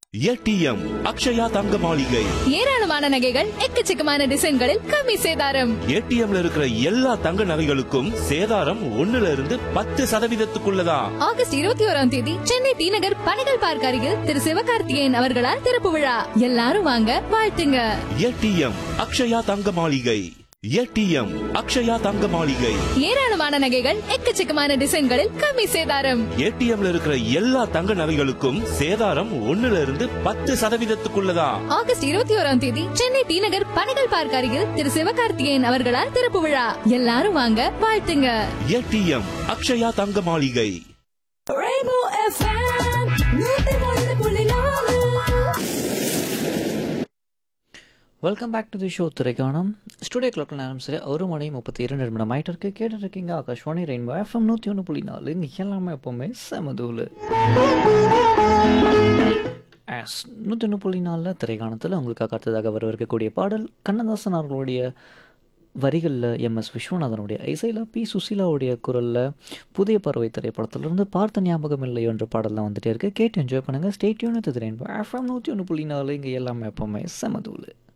ATM Akshaya Thanga மாளிகை ஏராளமான நகைகள் எக்கச்சக்கமான டிசைன்களில் கம்மி சேதாரம் ஏடிஎம்ல இருக்கிற எல்லா தங்க நகைகளுக்கும் சேதாரம் ஒண்ணுல இருந்து பத்து சதவீதத்துக்குள்ளதான் ஆகஸ்ட் இருபத்தி ஓராம் தேதி சென்னை டி நகர் பனைகள் பார்க் அருகில் திரு சிவகார்த்திகேயன் அவர்களால் திறப்பு விழா எல்லாரும் வாங்க வாழ்த்துங்க ஏடிஎம் அக்ஷயா தங்க மாளிகை ஏடிஎம் அக்ஷயா தங்க மாளிகை ஏராளமான நகைகள் எக்கச்சக்கமான டிசைன்களில் கம்மி சேதாரம் ஏடிஎம்ல இருக்கிற எல்லா தங்க நகைகளுக்கும் சேதாரம் ஒண்ணுல இருந்து பத்து சதவீதத்துக்குள்ளதான் ஆகஸ்ட் இருபத்தி ஓராம் தேதி சென்னை டி நகர் பனைகள் பார்க் அருகில் திரு சிவகார்த்திகேயன் அவர்களால் திறப்பு விழா எல்லாரும் வாங்க வாழ்த்துங்க ATM Akshaya Thanga Maligai welcome back to the show திரைக்கானம் ஸ்டுடியோ கிளாக்கில் நேரம் சரி ஒரு மணி முப்பத்தி இரண்டு நிமிடம் ஆயிட்டு இருக்கு கேட்டுட்டு இருக்கீங்க ஆகாஷ்வாணி ரெயின்போ எஃப்எம் நூற்றி ஒன்று புள்ளி நாலு இங்கே எல்லாமே எப்போவுமே செமதூள் எஸ் நூற்றி ஒன்று புள்ளி நாலில் திரைக்காணத்தில் உங்களுக்காக அடுத்ததாக வரவிருக்கக்கூடிய பாடல் கண்ணதாசன் அவர்களுடைய வரிகளில் எம் எஸ் விஸ்வநாதனுடைய இசையில் பி சுசீலாவுடைய குரலில் புதிய பறவை திரைப்படத்திலிருந்து பார்த்த ஞாபகம் இல்லை என்ற பாடலாம் வந்துட்டே இருக்கு கேட்டு என்ஜாய் பண்ணுங்கள் ஸ்டேட்யூன் திரைன்போ எஃப்எம் நூற்றி ஒன்று புள்ளி நாலு இங்கே எல்லாமே எப்போவுமே செமதூள்